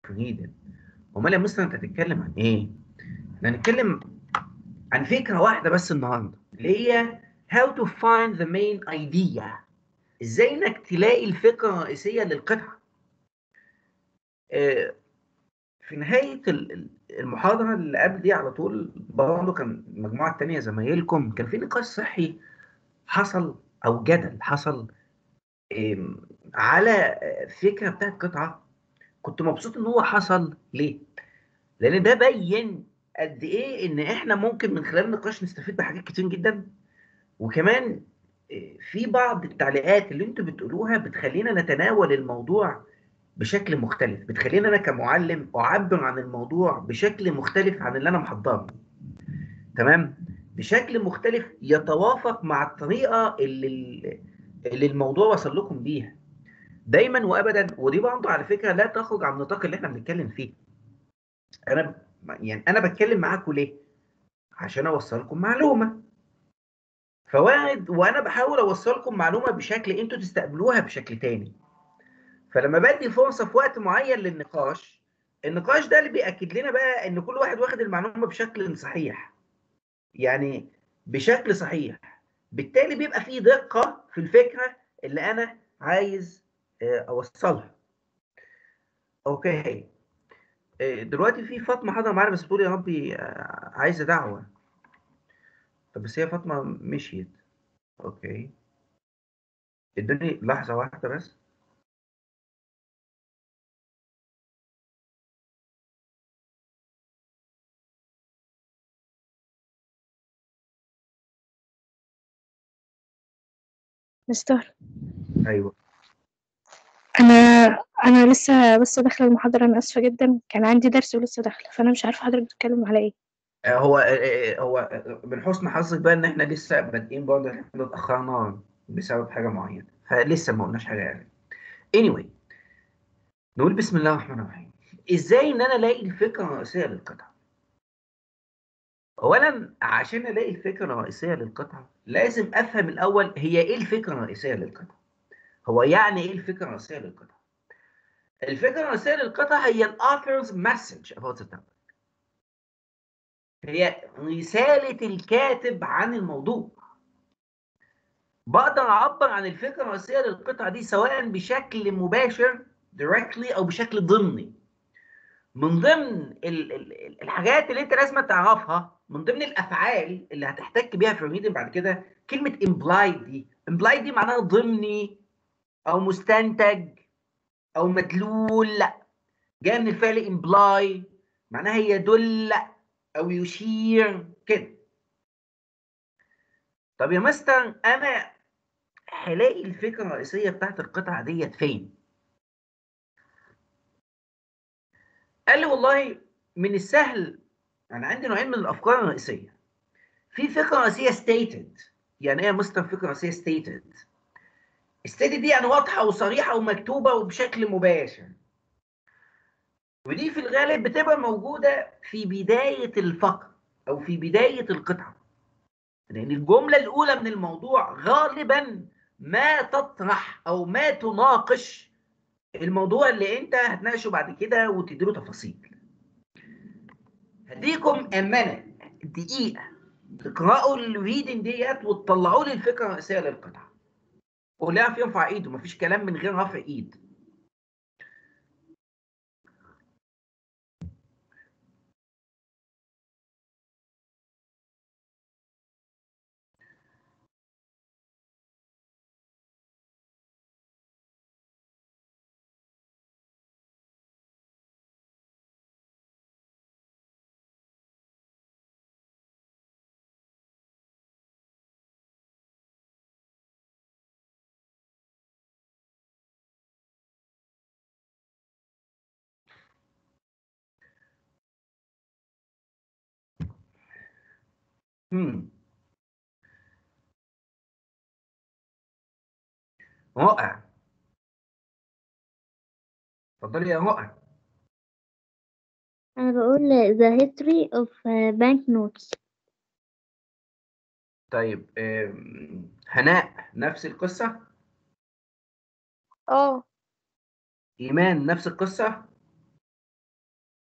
فريدم امال يا مستر انت هتتكلم عن ايه احنا هنتكلم عن فكره واحده بس النهارده اللي هي how to find the main idea ازاي انك تلاقي الفكره الرئيسيه للقطعه آه، في نهايه المحاضره اللي قبل دي على طول برضه كان المجموعه الثانيه زمايلكم كان في نقاش صحي حصل او جدل حصل على فكره بتاعت قطعه كنت مبسوط ان هو حصل ليه؟ لان ده بين قد ايه ان احنا ممكن من خلال النقاش نستفيد بحاجات كتير جدا وكمان في بعض التعليقات اللي انتوا بتقولوها بتخلينا نتناول الموضوع بشكل مختلف بتخلينا انا كمعلم اعبر عن الموضوع بشكل مختلف عن اللي انا محضره تمام بشكل مختلف يتوافق مع الطريقه اللي اللي الموضوع وصل لكم بيها دايما وابدا ودي برضه على فكره لا تخرج عن النطاق اللي احنا بنتكلم فيه انا يعني انا بتكلم معاكم ليه عشان اوصلكم معلومه فوارد وانا بحاول اوصلكم معلومه بشكل انتوا تستقبلوها بشكل تاني فلما بدي فرصه في وقت معين للنقاش النقاش ده اللي بياكد لنا بقى ان كل واحد واخد المعلومه بشكل صحيح يعني بشكل صحيح بالتالي بيبقى في دقه في الفكره اللي انا عايز آه، اوصلها اوكي آه، دلوقتي في فاطمه حاضره معانا بس بتقول يا ربي آه، عايزه دعوه طب بس هي فاطمه مشيت اوكي ادوني لحظه واحده بس مستر ايوه انا انا لسه بس داخله المحاضره انا اسفه جدا كان عندي درس ولسه داخله فانا مش عارفه حضرتك بتتكلم على ايه آه، هو آه، آه، هو من حسن حظك بقى ان احنا لسه بادئين برضه احنا اتاخرنا بسبب حاجه معينه فلسه ما قلناش حاجه يعني anyway نقول بسم الله الرحمن الرحيم ازاي ان انا الاقي الفكره الرئيسيه للقطعه اولا عشان الاقي الفكره الرئيسيه للقطعه لازم افهم الاول هي ايه الفكره الرئيسيه للقطعه هو يعني ايه الفكره الرئيسيه للقطعه الفكره الرئيسيه للقطعه هي الاثرز مسج about the topic هي رساله الكاتب عن الموضوع بقدر اعبر عن الفكره الرئيسيه للقطعه دي سواء بشكل مباشر directly او بشكل ضمني من ضمن الحاجات اللي انت لازم تعرفها من ضمن الافعال اللي هتحتك بيها في الريدنج بعد كده كلمه implied دي implied دي معناها ضمني او مستنتج او مدلول جايه من الفعل imply معناها يدل او يشير كده طب يا مستر انا هلاقي الفكره الرئيسيه بتاعت القطعه ديت فين قال لي والله من السهل انا عندي نوعين من الافكار الرئيسيه في فكره رئيسيه stated يعني ايه يا مستر فكره رئيسيه stated stated دي يعني واضحه وصريحه ومكتوبه وبشكل مباشر ودي في الغالب بتبقى موجوده في بدايه الفقره او في بدايه القطعه لان الجمله الاولى من الموضوع غالبا ما تطرح او ما تناقش الموضوع اللي انت هتناقشه بعد كده وتديله تفاصيل هديكم امانه دقيقه تقراوا الريدنج ديت وتطلعوا لي الفكره الرئيسيه للقطعه واللي يعرف يرفع ايده مفيش كلام من غير رفع ايد امم رائع اتفضلي يا رائع أنا بقول the history of uh, banknotes طيب هناء نفس القصة اه إيمان نفس القصة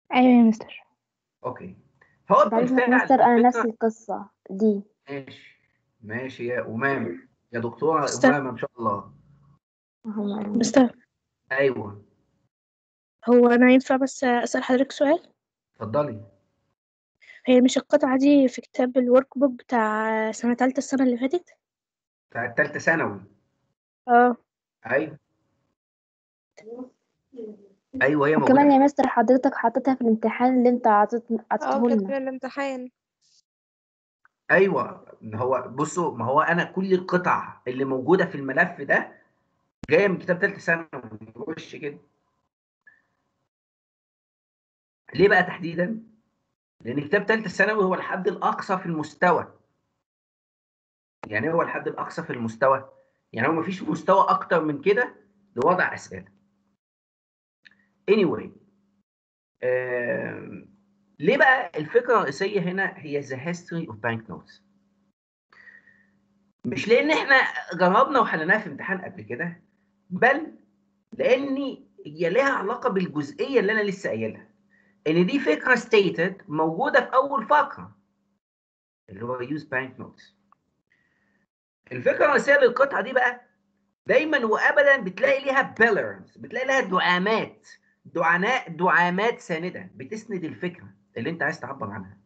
ايوه يا مستر اوكي هو بعد إذنك بالفعل مستر أنا نفس الفكرة القصة دي ماشي ماشي يا أمام يا دكتورة مستر. أمام إن شاء الله اللهم مستر أيوه هو انا ينفع بس اسال حضرتك سؤال اتفضلي هي مش القطعه دي في كتاب الورك بوك بتاع سنه تالتة السنه اللي فاتت بتاعت تالتة ثانوي اه أيوه أيوه هي وكمان موجودة يا مستر حضرتك حطيتها في الامتحان اللي انت عطيت اه عطيته كانت لنا من الامتحان أيوه ما هو بصوا ما هو أنا كل القطع اللي موجودة في الملف ده جاية من كتاب تالتة ثانوي وش كده ليه بقى تحديدا؟ لأن كتاب تالتة ثانوي هو الحد الأقصى في المستوى يعني إيه هو الحد الأقصى في المستوى يعني هو مفيش مستوى أكتر من كده لوضع أسئلة anyway آم، ليه بقى الفكرة الرئيسية هنا هي the history of banknotes مش لأن احنا جربنا وحليناها في امتحان قبل كده بل لأن هي لها علاقة بالجزئية اللي أنا لسه قايلها إن دي فكرة stated موجودة في أول فقرة اللي هو use banknotes الفكرة الرئيسية للقطعة دي بقى دايما وابدا بتلاقي ليها pillars بتلاقي لها دعامات دعاناء دعامات ساندة بتسند الفكرة اللي انت عايز تعبر عنها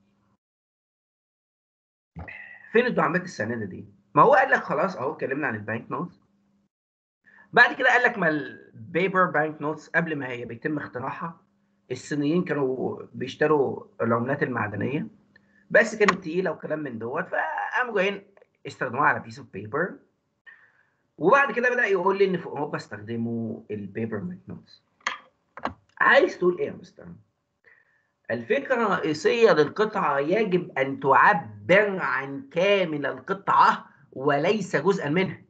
فين الدعامات الساندة دي ما هو قال لك خلاص اهو اتكلمنا عن البانك نوت بعد كده قال لك ما البيبر بانك نوتس قبل ما هي بيتم اختراعها الصينيين كانوا بيشتروا العملات المعدنية بس كانت تقيلة وكلام من دوت فقاموا جايين استخدموها على بيس اوف بيبر وبعد كده بدأ يقول لي ان في اوروبا استخدموا البيبر بانك نوتس عايز تقول ايه يا مستر الفكرة الرئيسية للقطعة يجب أن تعبر عن كامل القطعة وليس جزءا منها.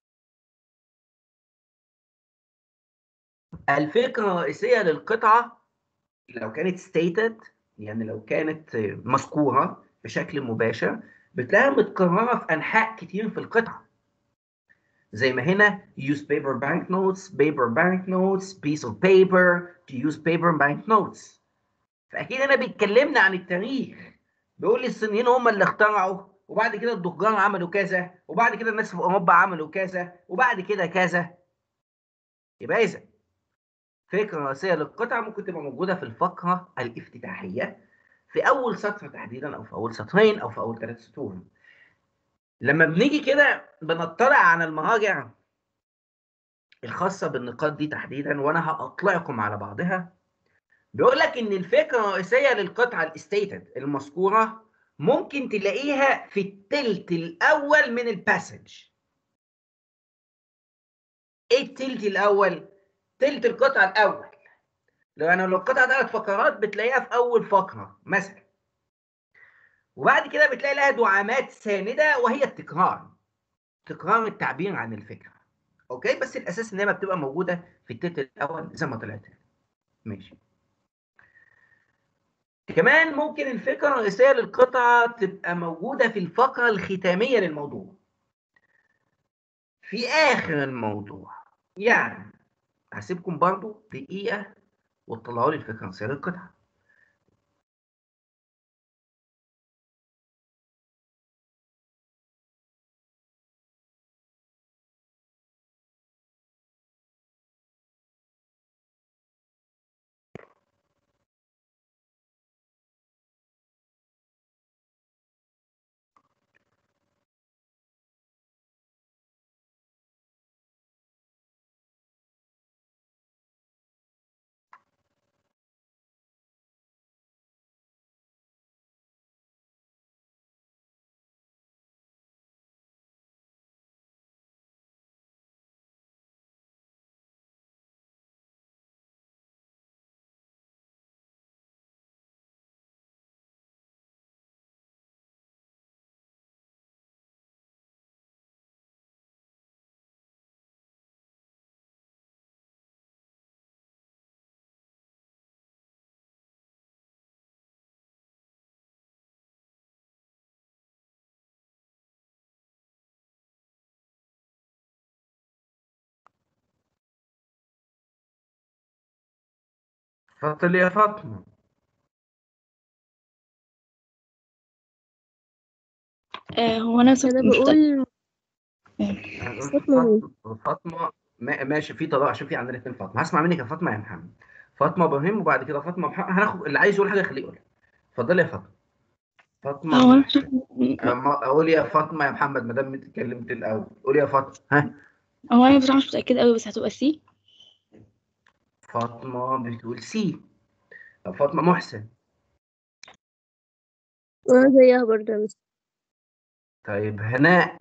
الفكرة الرئيسية للقطعة لو كانت stated يعني لو كانت مذكورة بشكل مباشر بتلاقيها متكررة في أنحاء كتير في القطعة. زي ما هنا use paper banknotes, paper banknotes, piece of paper, to use paper banknotes. فاكيد هنا بيتكلمنا عن التاريخ بيقول لي الصينيين هم اللي اخترعوا وبعد كده التجار عملوا كذا وبعد كده الناس في اوروبا عملوا كذا وبعد كده كذا يبقى اذا فكره رئيسيه للقطعه ممكن تبقى موجوده في الفقره الافتتاحيه في اول سطر تحديدا او في اول سطرين او في اول ثلاث سطور لما بنيجي كده بنطلع على المراجع الخاصه بالنقاط دي تحديدا وانا هاطلعكم على بعضها بيقول لك ان الفكره الرئيسيه للقطعه الاستيتد المذكوره ممكن تلاقيها في التلت الاول من الباسج ايه التلت الاول تلت القطعه الاول لو انا لو القطعه ثلاث فقرات بتلاقيها في اول فقره مثلا وبعد كده بتلاقي لها دعامات سانده وهي التكرار تكرار التعبير عن الفكره اوكي بس الاساس ان هي بتبقى موجوده في التلت الاول زي ما طلعت ماشي كمان ممكن الفكرة الرئيسية للقطعة تبقى موجودة في الفقرة الختامية للموضوع في آخر الموضوع يعني هسيبكم برضو دقيقة وتطلعوا لي الفكرة الرئيسية للقطعة اتفضل يا فاطمة آه هو انا كده مش بقول هنقول فاطمة فاطمة فاطمة ما- ماشي في طلاق عشان في عندنا اتنين فاطمة هسمع منك يا فاطمة يا محمد فاطمة ابراهيم وبعد كده فاطمة محمد هناخد اللي عايز يقول حاجة خليه يقولها اتفضلي يا فاطمة فاطمة هو انا أما اقول يا فاطمة يا محمد ما دام انت اتكلمت الاول قولي يا فاطمة ها هو انا بصراحه مش متاكده قوي بس هتبقى سي فاطمة بتقول سي طب فاطمة محسن وانا زيها برضه يا مس طيب هناء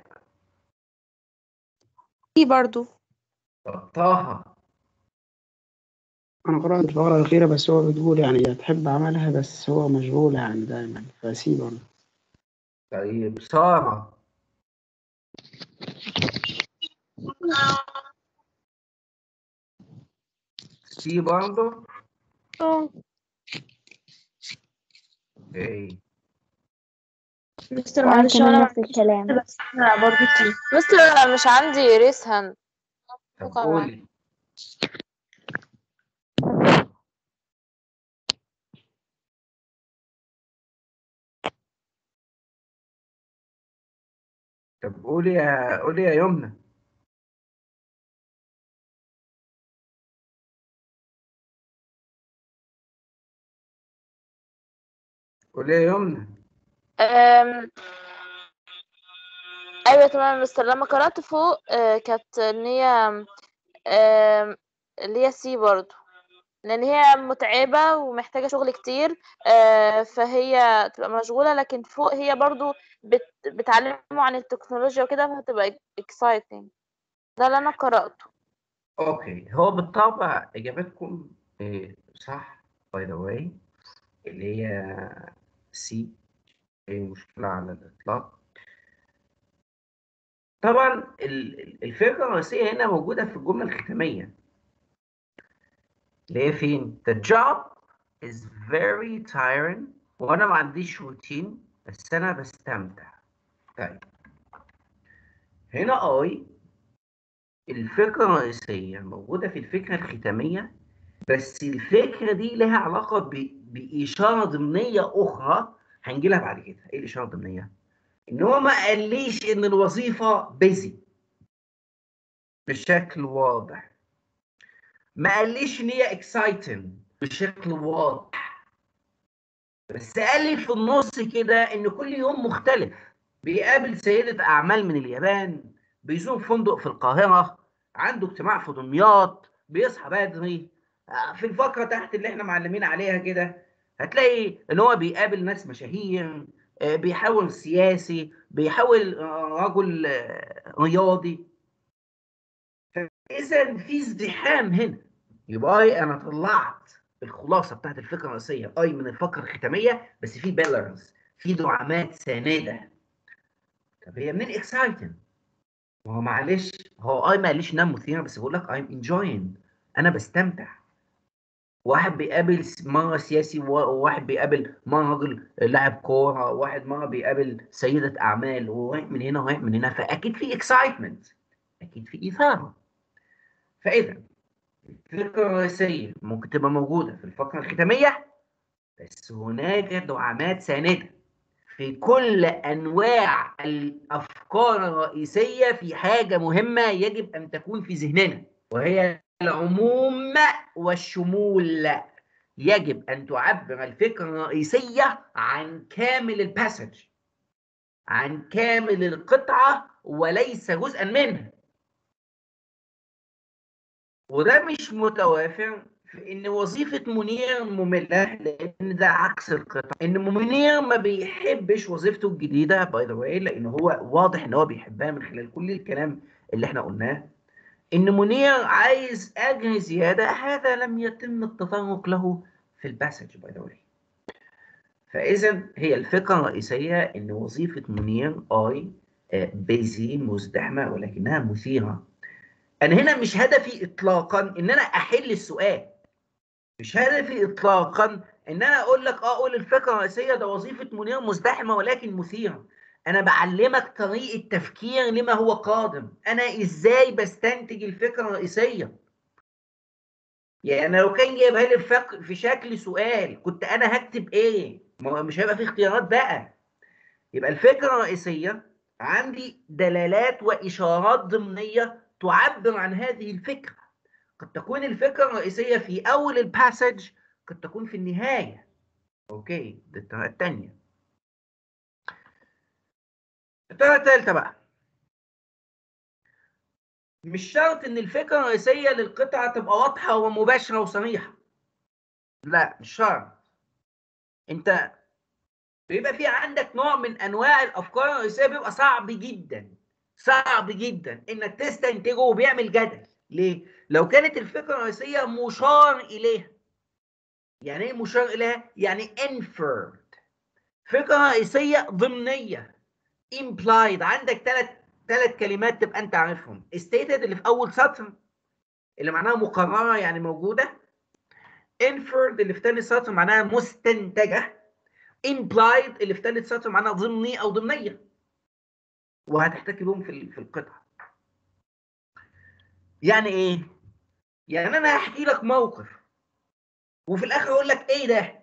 في برضو طب طه أنا قرأت الفقرة الأخيرة بس هو بتقول يعني هي تحب عملها بس هو مشغول يعني دايما فسيب برضه طيب سارة سي برضه اه اوكي مستر وأنا معلش كمان انا نفس الكلام بس انا برضه سي مستر انا مش عندي ريس هاند طب شكراً. قولي طب قولي يا قولي يا يمنى قولي يا يمنى أم... ايوه تمام مستر لما قرأت فوق آه، كانت ان هي آم، اللي هي سي برضو لان هي متعبة ومحتاجة شغل كتير آه، فهي تبقى مشغولة لكن فوق هي برضو بت... بتعلموا عن التكنولوجيا وكده فهتبقى exciting ده اللي انا قرأته اوكي هو بالطبع اجابتكم إيه، صح باي ذا واي اللي هي سي اي مشكلة على الاطلاق طبعا ال- ال- الفكرة الرئيسية هنا موجودة في الجملة الختامية اللي هي فين؟ The job is very tiring وأنا ما عنديش روتين بس أنا بستمتع. طيب هنا أي الفكرة الرئيسية موجودة في الفكرة الختامية بس الفكرة دي لها علاقة ب- بإشارة ضمنية أخرى هنجي لها بعد كده، إيه الإشارة الضمنية؟ إن هو ما قاليش إن الوظيفة بيزي بشكل واضح. ما قاليش إن هي اكسايتنج بشكل واضح. بس قال لي في النص كده إن كل يوم مختلف. بيقابل سيدة أعمال من اليابان، بيزور فندق في القاهرة، عنده اجتماع في دمياط، بيصحى بدري. آه، في الفقرة تحت اللي احنا معلمين عليها كده هتلاقي ان هو بيقابل ناس مشاهير آه، بيحاول سياسي بيحاول آه، رجل آه، رياضي اذا في ازدحام هنا يبقى اي انا طلعت الخلاصه بتاعت الفكره الرئيسيه اي من الفقره الختاميه بس في بالانس في دعامات سانده طب هي منين اكسايتنج ما هو معلش هو اي معلش نام مثيره بس بقول لك I'm enjoying انا بستمتع واحد بيقابل س- مره سياسي و- وواحد بيقابل مره راجل لاعب كوره واحد مره بيقابل سيده اعمال ورايح من هنا ورايح من هنا فاكيد في اكسايتمنت اكيد في اثاره فاذا الفكره الرئيسيه ممكن تبقى موجوده في الفقره الختاميه بس هناك دعامات سانده في كل انواع الافكار الرئيسيه في حاجه مهمه يجب ان تكون في ذهننا وهي العموم والشمول يجب ان تعبر الفكره الرئيسيه عن كامل الباسج عن كامل القطعه وليس جزءا منها وده مش متوافر في ان وظيفه منير ممله لان ده عكس القطع ان منير ما بيحبش وظيفته الجديده باي ذا واي لان هو واضح ان هو بيحبها من خلال كل الكلام اللي احنا قلناه ان منير عايز اجر زياده هذا لم يتم التطرق له في الباسج باي ذا واي فاذا هي الفكره الرئيسيه ان وظيفه منير اي بيزي مزدحمه ولكنها مثيره انا هنا مش هدفي اطلاقا ان انا احل السؤال مش هدفي اطلاقا ان انا اقول لك اه قول الفكره الرئيسيه ده وظيفه منير مزدحمه ولكن مثيره انا بعلمك طريقه تفكير لما هو قادم انا ازاي بستنتج الفكره الرئيسيه يعني انا لو كان جايبها لي في في شكل سؤال كنت انا هكتب ايه ما هو مش هيبقى في اختيارات بقى يبقى الفكره الرئيسيه عندي دلالات واشارات ضمنيه تعبر عن هذه الفكره قد تكون الفكره الرئيسيه في اول الباسج قد تكون في النهايه اوكي دي الطريقه الثانيه الطريقه الثالثه بقى مش شرط ان الفكره الرئيسيه للقطعه تبقى واضحه ومباشره وصريحه لا مش شرط انت بيبقى في عندك نوع من انواع الافكار الرئيسيه بيبقى صعب جدا صعب جدا انك تستنتجه وبيعمل جدل ليه لو كانت الفكره الرئيسيه مشار اليها يعني ايه مشار اليها يعني inferred فكره رئيسيه ضمنيه implied عندك ثلاث ثلاث كلمات تبقى انت عارفهم stated اللي في اول سطر اللي معناها مقرره يعني موجوده inferred اللي في ثاني سطر معناها مستنتجه implied اللي في ثالث سطر معناها ضمني او ضمنيه وهتحتكي بهم في ال- في القطعه يعني ايه يعني انا هحكي لك موقف وفي الاخر اقول لك ايه ده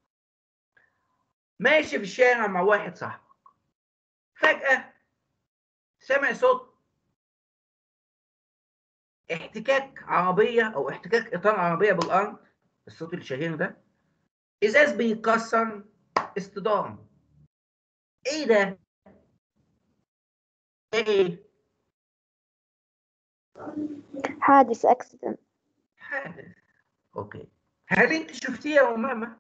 ماشي في الشارع مع واحد صاحبك فجاه سمع صوت احتكاك عربيه او احتكاك اطار عربيه بالارض الصوت الشهير ده ازاز بيتكسر اصطدام ايه ده ايه حادث اكسيدنت حادث اوكي هل انت شفتيه يا ماما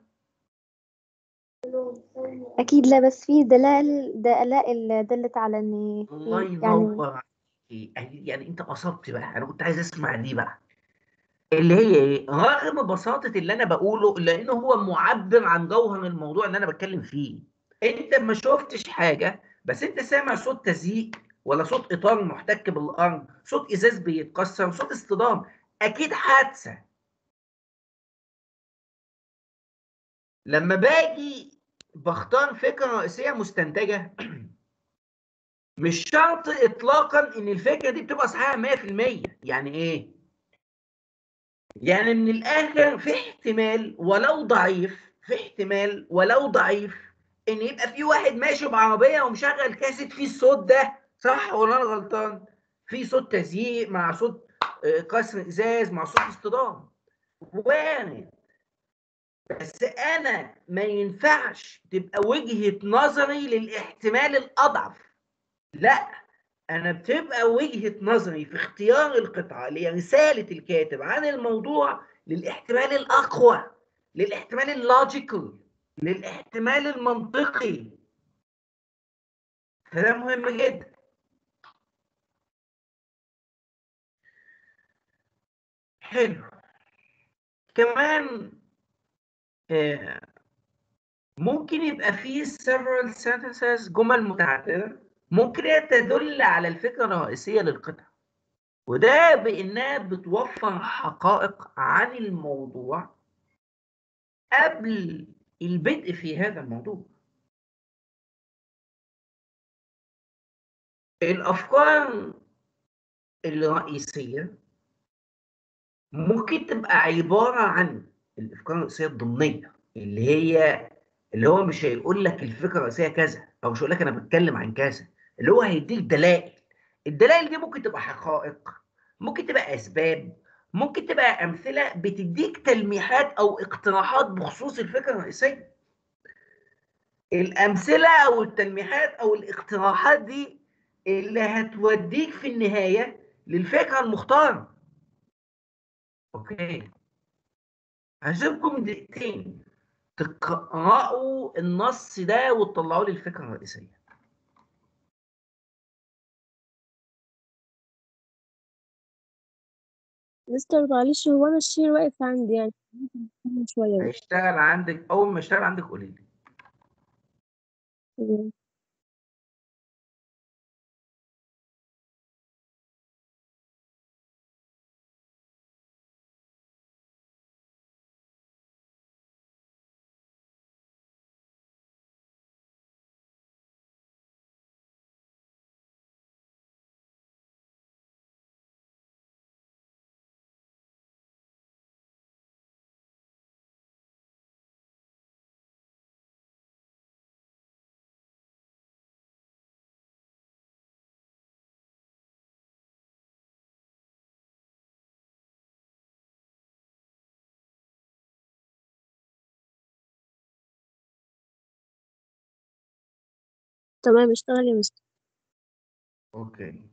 اكيد لا بس في دلائل دلائل دلت على ان الله يعني ينور عليكي. يعني انت اصبت بقى انا كنت عايز اسمع دي بقى اللي هي ايه رغم بساطه اللي انا بقوله لانه هو معبر عن جوهر الموضوع اللي انا بتكلم فيه انت ما شفتش حاجه بس انت سامع صوت تزييق ولا صوت اطار محتك بالارض صوت ازاز بيتكسر صوت اصطدام اكيد حادثه لما باجي بختار فكره رئيسيه مستنتجه مش شرط اطلاقا ان الفكره دي بتبقى صحيحه 100% يعني ايه يعني من الاخر في احتمال ولو ضعيف في احتمال ولو ضعيف ان يبقى في واحد ماشي بعربيه ومشغل كاسيت فيه الصوت ده صح ولا انا غلطان في صوت تزييق مع صوت آه، كسر ازاز مع صوت اصطدام وارد بس انا ما ينفعش تبقى وجهه نظري للاحتمال الاضعف لا انا بتبقى وجهه نظري في اختيار القطعه اللي هي رساله الكاتب عن الموضوع للاحتمال الاقوى للاحتمال اللوجيكال للاحتمال المنطقي فده مهم جدا حلو كمان آه، ممكن يبقى فيه several sentences جمل متعددة ممكن هي تدل على الفكرة الرئيسية للقطعة وده بإنها بتوفر حقائق عن الموضوع قبل البدء في هذا الموضوع الأفكار الرئيسية ممكن تبقى عبارة عن الأفكار الرئيسية الضمنية اللي هي اللي هو مش هيقول لك الفكرة الرئيسية كذا أو مش هيقول لك أنا بتكلم عن كذا اللي هو هيديك دلائل الدلائل دي ممكن تبقى حقائق ممكن تبقى أسباب ممكن تبقى أمثلة بتديك تلميحات أو اقتراحات بخصوص الفكرة الرئيسية الأمثلة أو التلميحات أو الاقتراحات دي اللي هتوديك في النهاية للفكرة المختارة أوكي هسيبكم دقيقتين تقرأوا النص ده وتطلعوا لي الفكرة الرئيسية مستر معلش هو انا الشير واقف عندي يعني ممكن شوية بس. هيشتغل عندك أول ما يشتغل عندك قولي لي تمام اشتغل يا مستر اوكي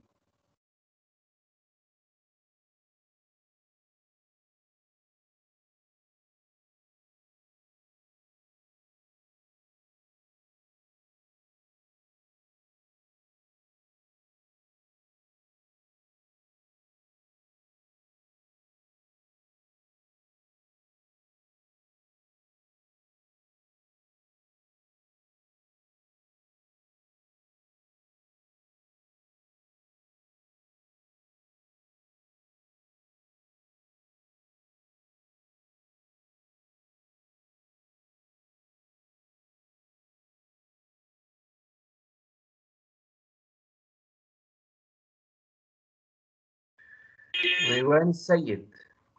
ريوان السيد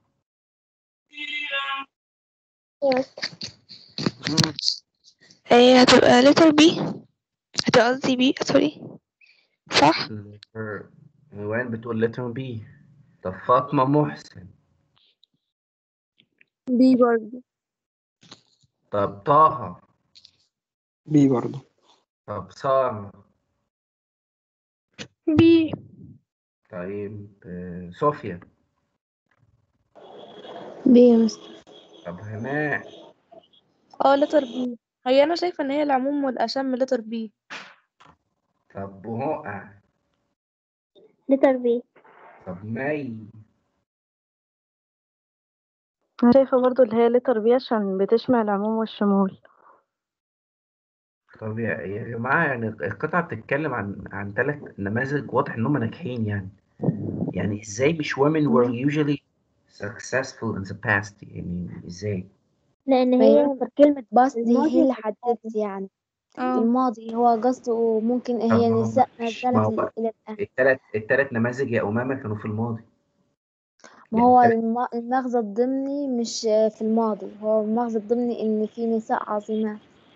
مم. هي هتبقى letter B هتبقى قصدي B سوري صح letter- ريوان بتقول لتر بي طب فاطمة محسن بي برضه طب طه بي برضه طب سارة B طيب آه، صوفيا بي يا مستر طب هناء اه لتر بي هي انا شايفه ان هي العموم والاشم لتر بي طب بهوقع لتر بي طب مي أنا شايفة برضو اللي هي لتر بي عشان بتشمل العموم والشمول طب يا يا جماعة يعني القطعة بتتكلم عن عن ثلاث نماذج واضح إن هم ناجحين يعني يعني إزاي مش women were usually successful in the past يعني إزاي؟ لأن ما هي هي مستر كلمة باست دي الماضي هي اللي حددت يعني اه الماضي هو قصده ممكن طب هي ما هو نساء ما مش ما زالت هو إلى الآن الثلاث الثلاث نماذج يا أمامة كانوا في الماضي ما يعني هو التلات الم- المغزى الضمني مش في الماضي هو المغزى الضمني إن في نساء عظيمات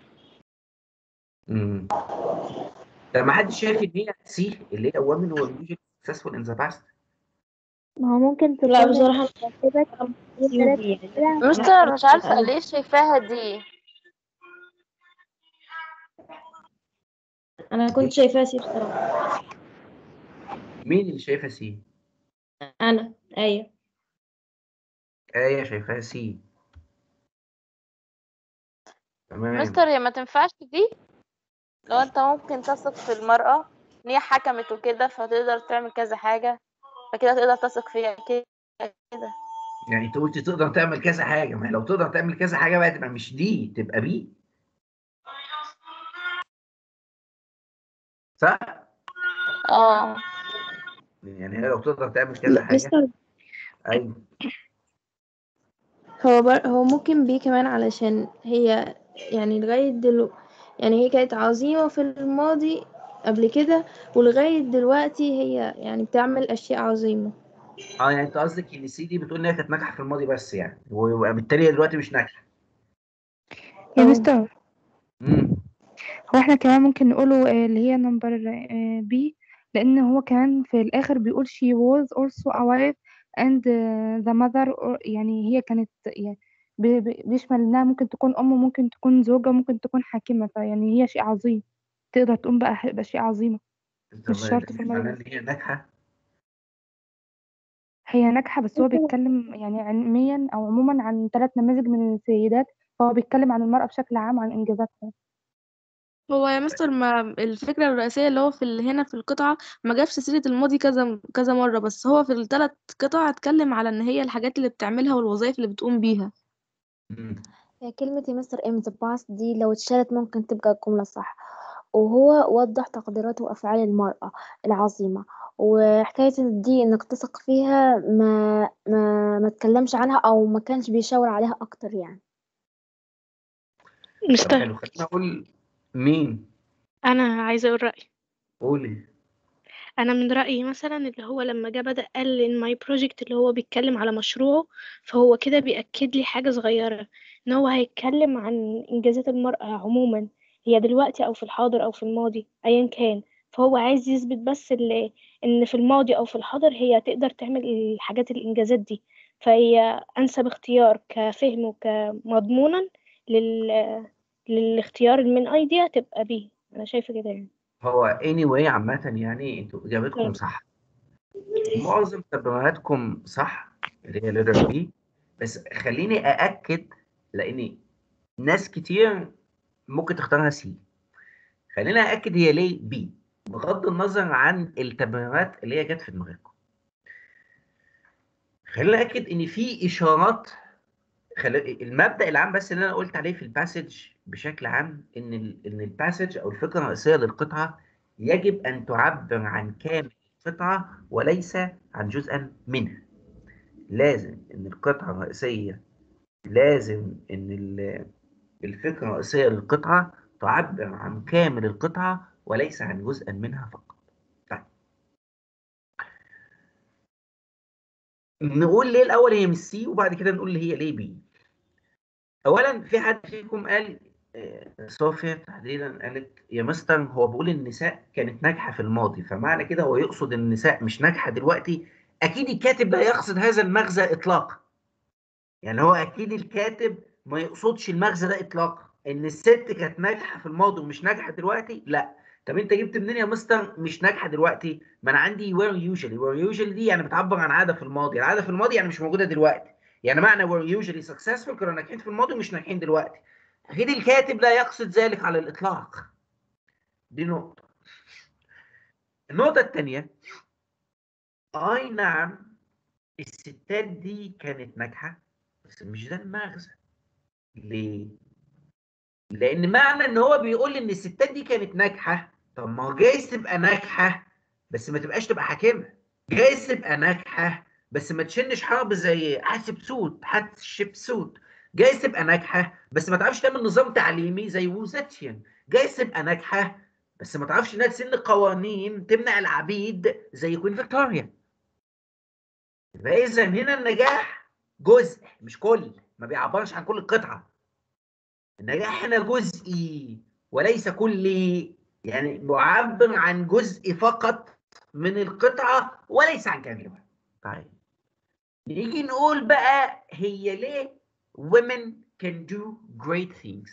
امم طب ما حدش شايف إن هي سي اللي هي women were usually successful in the past ما هو ممكن تكون لا بصراحة مرتبة سي ثلاث وبي يعني أسئلة مستر مش عارفه ليه شايفاها دي أنا كنت شايفاها سي بصراحة مين اللي شايفها سي؟ أنا أيوة آية شايفاها سي تمام مستر هي ما تنفعش دي لو انت ممكن تثق في المرأة ان هي حكمت وكده فتقدر تعمل كذا حاجة فكده تقدر تثق فيها كده كده يعني انت قلت تقدر تعمل كذا حاجة ما هي لو تقدر تعمل كذا حاجة بقى تبقى مش دي تبقى بي صح؟ اه يعني هي لو تقدر تعمل كذا حاجة مستر ايوه هو بر... هو ممكن بيه كمان علشان هي يعني لغاية دلو يعني هي كانت عظيمة في الماضي قبل كده ولغاية دلوقتي هي يعني بتعمل أشياء عظيمة اه يعني انت قصدك ان سي دي بتقول ان هي كانت ناجحة في الماضي بس يعني وبالتالي هي دلوقتي مش ناجحة يا أو مستر امم هو احنا كمان ممكن نقوله آه، اللي هي نمبر بي لأن هو كمان في الآخر بيقول she was also a wife and uh, the mother or- يعني هي كانت يعني بي- بي- بيشمل إنها ممكن تكون أم ممكن تكون زوجة ممكن تكون حاكمة فيعني هي شيء عظيم تقدر تقوم بقى بشيء عظيمة مش طب شرط ده في مش معناه الماضي ان هي ناجحة هي ناجحة بس هو بيتكلم يعني علميا أو عموما عن ثلاث نماذج من السيدات فهو بيتكلم عن المرأة بشكل عام عن إنجازاتها هو يا مستر ما الفكرة الرئيسية اللي هو في ال- هنا في القطعة ما جابش سيرة الماضي كذا كذا مرة بس هو في الثلاث قطع اتكلم على ان هي الحاجات اللي بتعملها والوظائف اللي بتقوم بيها امم هي كلمة يا مستر in the past دي لو اتشالت ممكن تبقى الجملة صح وهو وضح تقديرات وأفعال المرأة العظيمة وحكاية إن دي إنك تثق فيها ما ما ما تكلمش عنها أو ما كانش بيشاور عليها أكتر يعني طب مستر حلو خلينا اقول مين انا عايزه اقول رايي قولي انا من رايي مثلا اللي هو لما جه بدا قال ان ماي بروجكت اللي هو بيتكلم على مشروعه فهو كده بيأكد لي حاجه صغيره ان هو هيتكلم عن انجازات المراه عموما هي دلوقتي او في الحاضر او في الماضي ايا كان فهو عايز يثبت بس اللي ان في الماضي او في الحاضر هي تقدر تعمل الحاجات الانجازات دي فهي انسب اختيار كفهم وكمضمونا لل للاختيار من ايديا تبقى بيه انا شايفه كده يعني هو anyway عامة يعني انتوا اجابتكم صح معظم تبريراتكم صح اللي هي letter B بس خليني أأكد لأن ناس كتير ممكن تختارها سي خليني أأكد هي ليه بي بغض النظر عن التبريرات اللي هي جت في دماغكم خلينا نأكد إن في إشارات خلي المبدأ العام بس اللي أنا قلت عليه في الباسج بشكل عام إن ال إن الباسج أو الفكرة الرئيسية للقطعة يجب أن تعبر عن كامل القطعة وليس عن جزءا منها لازم إن القطعة الرئيسية لازم إن ال- الفكرة الرئيسية للقطعة تعبر عن كامل القطعة وليس عن جزءا منها فقط طيب نقول ليه الأول هي مش سي وبعد كده نقول اللي هي ليه بي أولا في حد فيكم قال آه، صوفيا تحديدا قالت يا مستر هو بيقول النساء كانت ناجحة في الماضي فمعنى كده هو يقصد ان النساء مش ناجحة دلوقتي أكيد الكاتب لا يقصد هذا المغزى إطلاقا يعني هو أكيد الكاتب ما يقصدش المغزى ده إطلاقا إن الست كانت ناجحة في الماضي ومش ناجحة دلوقتي لا طب أنت جبت منين يا مستر مش ناجحة دلوقتي ما أنا عندي were usually were usually دي يعني بتعبر عن عادة في الماضي العادة في الماضي يعني مش موجودة دلوقتي يعني معنى were usually successful كانوا ناجحين في الماضي ومش ناجحين دلوقتي أكيد الكاتب لا يقصد ذلك على الإطلاق دي نقطة النقطة الثانية أي نعم الستات دي كانت ناجحة بس مش ده المغزى ليه؟ لأن معنى إن هو بيقول إن الستات دي كانت ناجحة طب ما هو جايز تبقى ناجحة بس ما تبقاش تبقى حاكمة جايز تبقى ناجحة بس ما تشنش حرب زي حتشبسوت حتشبسوت جايز تبقى ناجحة بس ما تعرفش تعمل نظام تعليمي زي ووزاتشين جايز تبقى ناجحة بس ما تعرفش انها تسن قوانين تمنع العبيد زي كوين فيكتوريا يبقى اذا هنا النجاح جزء مش كل ما بيعبرش عن كل القطعه النجاح هنا جزئي وليس كلي يعني معبر عن جزء فقط من القطعه وليس عن كاملها طيب نيجي نقول بقى هي ليه women can do great things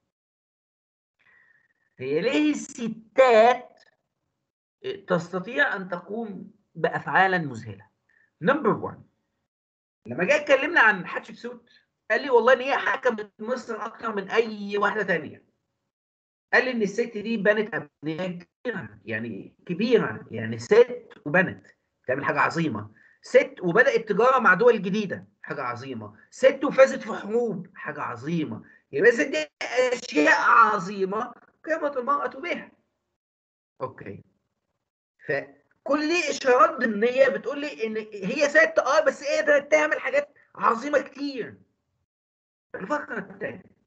هي ليه الستات تستطيع ان تقوم بافعالا مذهله نمبر 1 لما جاي اتكلمنا عن حتشبسوت قال لي والله ان هي حكمت مصر اكتر من اي واحده تانية قال لي ان الست دي بنت ابناء كبيره يعني كبيره يعني ست وبنت تعمل حاجه عظيمه ست وبدات تجاره مع دول جديده حاجه عظيمه ست وفازت في حروب حاجه عظيمه يبقى الست دي اشياء عظيمه قامت المراه بها اوكي فكل دي اشارات ضمنيه بتقول لي ان هي ست اه بس قدرت تعمل حاجات عظيمه كتير الفقره الثانيه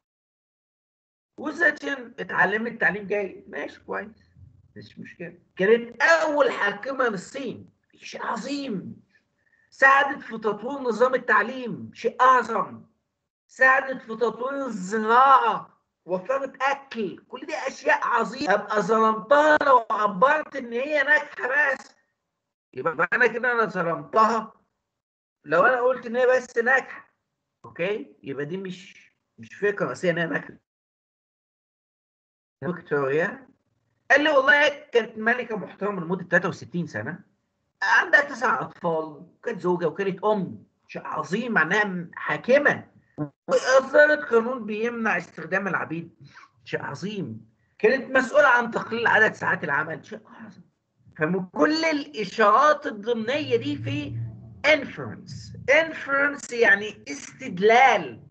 وزاتشن اتعلمت تعليم جيد ماشي كويس مش مشكله كانت اول حاكمه للصين شيء عظيم ساعدت في تطوير نظام التعليم شيء اعظم ساعدت في تطوير الزراعه وفرت اكل كل دي اشياء عظيمه ابقى ظلمتها لو عبرت ان هي ناجحه بس يبقى انا كده انا ظلمتها لو انا قلت ان هي بس ناجحه اوكي يبقى دي مش مش فكره رئيسيه ان هي ناجحه فيكتوريا قال لي والله كانت ملكه محترمه لمده 63 سنه عندها تسع اطفال كانت زوجه وكانت ام شيء عظيم معناها حاكمه واصدرت قانون بيمنع استخدام العبيد شيء عظيم كانت مسؤوله عن تقليل عدد ساعات العمل شيء عظيم فمن كل الاشارات الضمنيه دي في inference inference يعني استدلال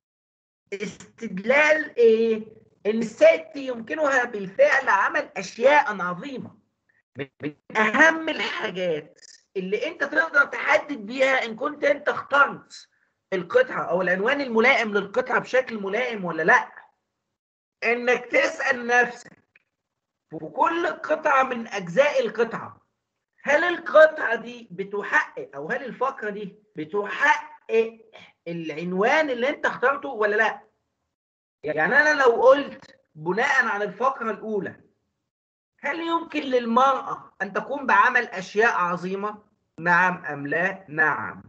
استدلال ايه ان الست يمكنها بالفعل عمل اشياء عظيمه من اهم الحاجات اللي انت تقدر تحدد بيها ان كنت انت اخترت القطعه او العنوان الملائم للقطعه بشكل ملائم ولا لا انك تسال نفسك في كل قطعه من اجزاء القطعه هل القطعه دي بتحقق او هل الفقره دي بتحقق العنوان اللي انت اخترته ولا لا يعني انا لو قلت بناء على الفقره الاولى هل يمكن للمراه ان تقوم بعمل اشياء عظيمه نعم ام لا نعم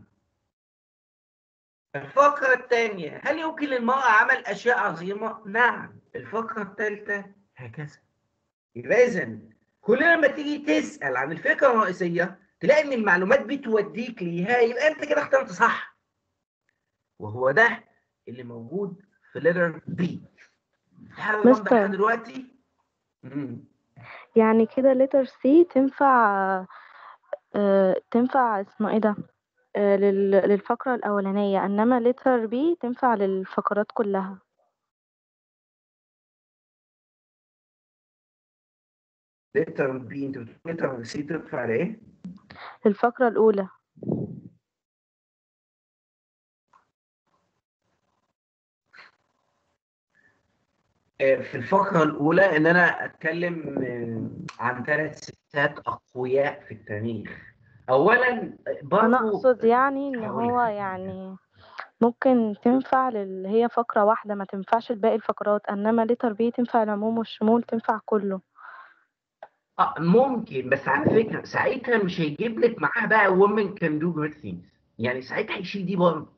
الفقره الثانيه هل يمكن للمراه عمل اشياء عظيمه نعم الفقره الثالثه هكذا يبقى اذا كل لما تيجي تسال عن الفكره الرئيسيه تلاقي ان المعلومات بتوديك ليها يبقى انت كده اخترت صح وهو ده اللي موجود في ليتر بي حاجه واضحه مستر. لحد دلوقتي مم. يعني كده لتر سي تنفع آه تنفع اسمه ايه ده آه لل- للفقرة الأولانية إنما لتر بي تنفع للفقرات كلها ليتر بي انت بتقول ليتر سي تدفع لايه؟ للفقرة الأولى آه، في الفقرة الأولى إن أنا أتكلم آه، عن ثلاث ستات أقوياء في التاريخ. أولاً أنا برضو أقصد يعني إن هقول هو لك. يعني ممكن تنفع لل هي فقرة واحدة ما تنفعش لباقي الفقرات إنما لتر بي تنفع العموم والشمول تنفع كله آه ممكن بس على فكرة ساعتها مش هيجيب لك معاها بقى women can do great things. يعني ساعتها هيشيل دي برضه.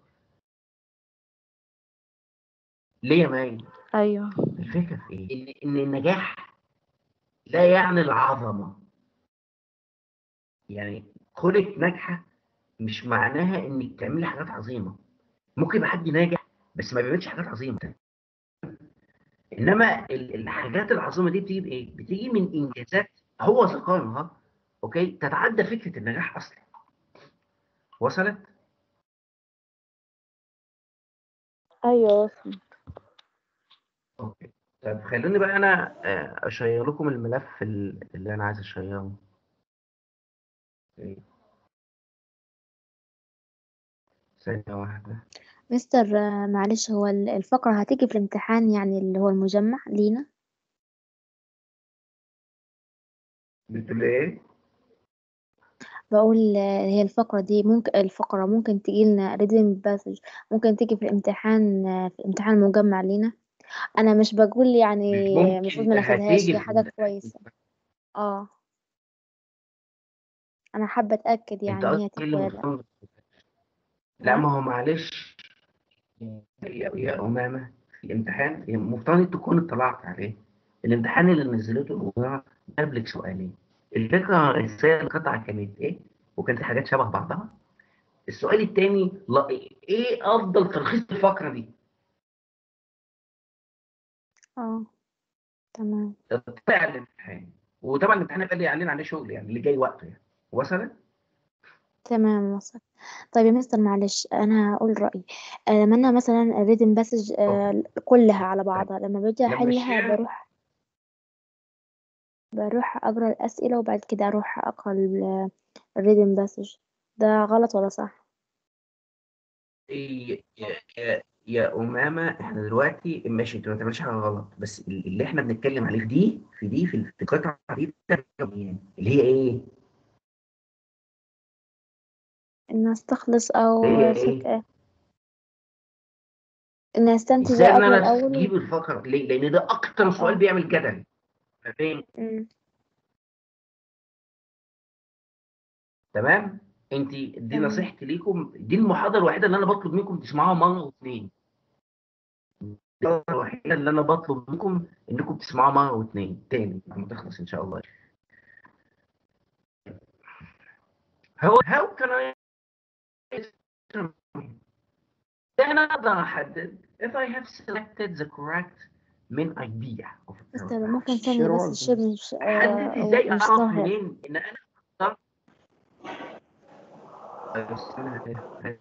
ليه يا ماي؟ أيوه الفكرة في إيه؟ إن إن النجاح لا يعني العظمة. يعني كونك ناجحة مش معناها إنك تعملي حاجات عظيمة. ممكن يبقى حد ناجح بس ما بيعملش حاجات عظيمة. انما ال- الحاجات العظيمه دي بتيجي بايه؟ بتيجي من انجازات هو ذكرها اوكي تتعدى فكره النجاح اصلا. وصلت؟ أيوه وصل اوكي طب خلوني بقى انا آه، اشير لكم الملف ال- اللي انا عايز اشيره. أوكي. ثانيه واحده. مستر آه، معلش هو ال- الفقرة هتيجي في الامتحان يعني اللي هو المجمع لينا بتقول ايه؟ بقول آه، هي الفقرة دي ممكن الفقرة ممكن تجي لنا reading passage ممكن تيجي في الامتحان آه، في الامتحان المجمع لينا أنا مش بقول يعني مش المفروض ممكن ما ناخدهاش هتيجي هي في حاجة كويسة اه أنا حابة أتأكد انت يعني هي قصدك ايه تيجي اللي ولا لأ مفهوم؟ لا نعم ما هو معلش يا يا أمامة في الامتحان المفترض تكون اطلعت عليه الامتحان اللي نزلته الوزارة جاب لك سؤالين الفكرة الرئيسية القطعة كانت ايه وكانت الحاجات شبه بعضها السؤال التاني لا ايه افضل تلخيص الفقرة دي اه تمام طلع الامتحان وطبعا الامتحان هيبقى لي علينا عليه شغل يعني اللي جاي وقته يعني وصلت تمام وصل طيب يا مستر معلش أنا هقول رأيي آه، لما أنا مثلا الريدن باسج كلها على بعضها لما باجي لما أحلها الشير بروح بروح أقرأ الأسئلة وبعد كده أروح أقرأ الريدن باسج ده غلط ولا صح؟ إيه يا يا يا أمامة احنا دلوقتي ماشي انت ما تعملش حاجة غلط بس اللي احنا بنتكلم عليه في دي في دي في في القطعة دي اللي هي ايه؟ إن أستخلص أو هي ايه؟ فك... إن أستنتج ازاي ان أقرأ انا الأول اجيب الفقرة ليه؟ لان ده اكتر سؤال اه بيعمل جدل ما بين أمم، تمام؟ انت دي تمام نصيحتي ليكم دي المحاضرة الوحيدة اللي انا بطلب منكم تسمعوها مرة واثنين المحاضرة الوحيدة اللي انا بطلب منكم انكم تسمعوها مرة واثنين تاني لما تخلص ان شاء الله how how can I then أقدر أحدد if I have selected the correct من idea of a مستر paragraph ممكن ثانية بس الشيب مش أحدد آه إزاي مش أعرف ظاهر منين إن أنا اخترت بس أنا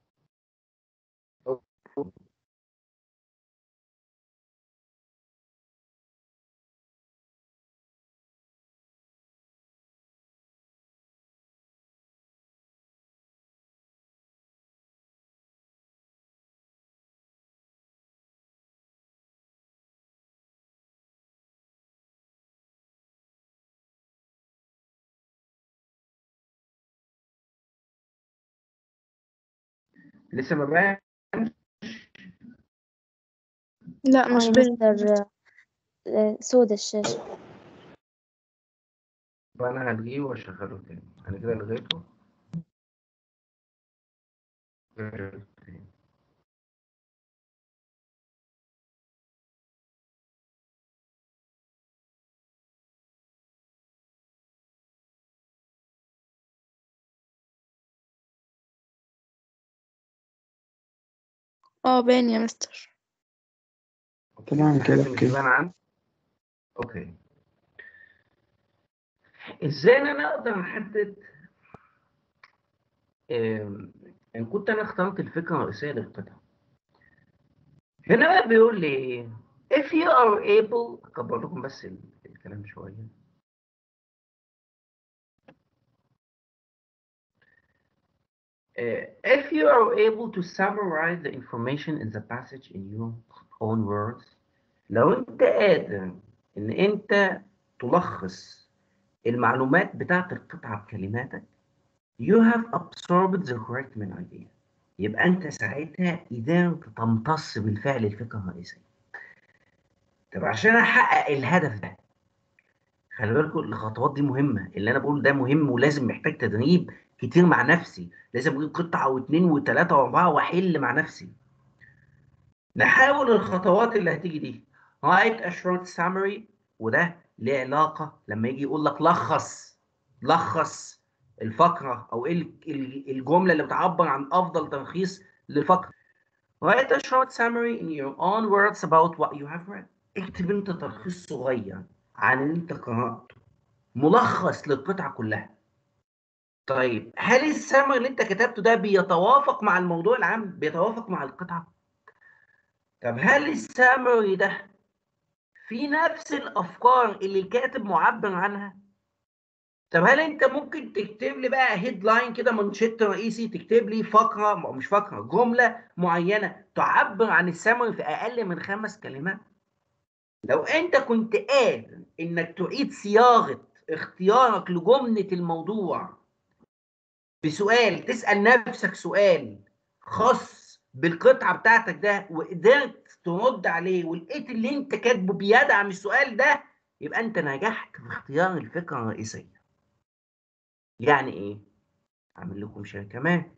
لسه ما بقى لا اه مش يا باين مستر آه، سود الشاشة أنا هلغيه وأشغله تاني أنا كده لغيته اه باين يا مستر تمام كده مش اوكي بان عندي اوكي ازاي إن انا اقدر احدد آم، ان كنت انا اخترت الفكره الرئيسيه للقطعه هنا بقى بيقول لي if you are able اكبر لكم بس ال- الكلام شويه Uh, if you are able to summarize the information in the passage in your own words لو انت قادر ان انت تلخص المعلومات بتاعت القطعة بكلماتك you have absorbed the correct main idea يبقى انت ساعتها قدرت تمتص بالفعل الفكرة الرئيسية طب عشان احقق الهدف ده خلي بالكم الخطوات دي مهمة اللي انا بقول ده مهم ولازم محتاج تدريب كتير مع نفسي لازم اجيب قطعة واثنين وثلاثة واربعة واحل مع نفسي نحاول الخطوات اللي هتيجي دي write a short summary وده ليه علاقة لما يجي يقول لك لخص لخص الفقرة أو إيه ال- ال- الجملة اللي بتعبر عن أفضل تلخيص للفقرة. Write a short summary in your own words about what you have read. اكتب أنت تلخيص صغير عن اللي أنت قرأته. ملخص للقطعة كلها. طيب هل السمر اللي أنت كتبته ده بيتوافق مع الموضوع العام؟ بيتوافق مع القطعة؟ طب هل السامري ده في نفس الافكار اللي الكاتب معبر عنها طب هل انت ممكن تكتب لي بقى هيدلاين كده منشط رئيسي تكتب لي فقره أو مش فقره جمله معينه تعبر عن السامري في اقل من خمس كلمات لو انت كنت قادر انك تعيد صياغه اختيارك لجمله الموضوع بسؤال تسال نفسك سؤال خاص بالقطعه بتاعتك ده وقدرت ترد عليه ولقيت اللي انت كاتبه بيدعم السؤال ده يبقى انت نجحت في اختيار الفكره الرئيسيه. يعني ايه؟ اعمل لكم شير كمان.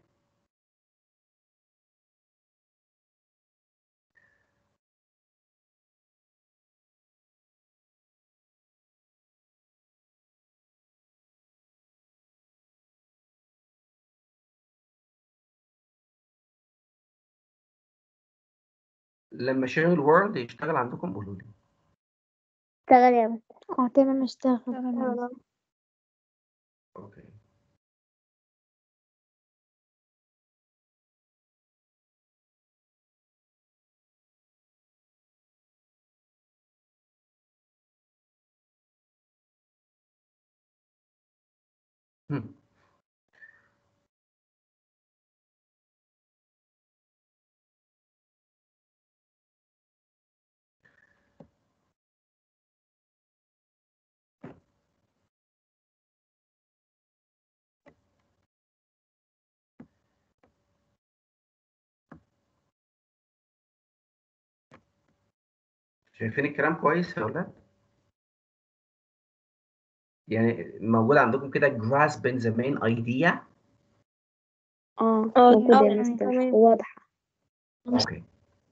لما شير الوورد يشتغل عندكم قولوا لي. اشتغل يا مستر اه تمام اشتغل اوكي. هم. شايفين الكلام كويس يا اولاد؟ يعني موجود عندكم كده grasping the main idea اه اه موجودة يا تمام مستر تمام واضحة اوكي